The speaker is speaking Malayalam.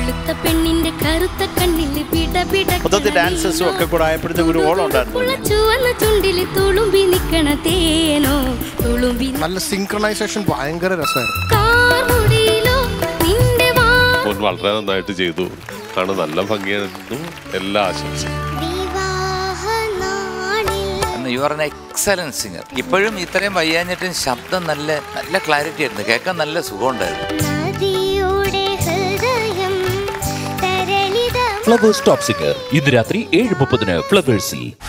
വെളുത്ത പെണ്ണിന്റെ കറുത്ത കണ്ണില് പിട പിട മൊത്തത്തിൽ ഡാൻസസും ഒക്കെ കൂടെ ആയപ്പോഴത്തേക്ക് ഒരു ഓളം ഉണ്ടായിരുന്നു ചുവന്ന ചുണ്ടില് തുളുമ്പി നിക്കണ തേനോ തുളുമ്പി നല്ല സിങ്ക്രണൈസേഷൻ ഭയങ്കര രസമായിരുന്നു കാർമുടിയിലോ നിന്റെ വാ മോൻ വളരെ നന്നായിട്ട് ചെയ്തു ആണ് നല്ല ഭംഗിയായിരുന്നു എല്ലാ ആശംസയും you are an excellent singer ഇപ്പോഴും ഇത്രയും വയ്യാഞ്ഞിട്ടും ശബ്ദം നല്ല നല്ല ക്ലാരിറ്റി ആയിരുന്നു കേൾക്കാൻ നല്ല സുഖമുണ്ടായിരുന്നു നദിയുടെ ഹൃദയം തരളിതം ഫ്ലവേഴ്സ് ടോപ്പ് സിംഗർ ഇന്ന് രാത്രി ഏഴ് മുപ്പതിന് ഫ്ലവേഴ്സിൽ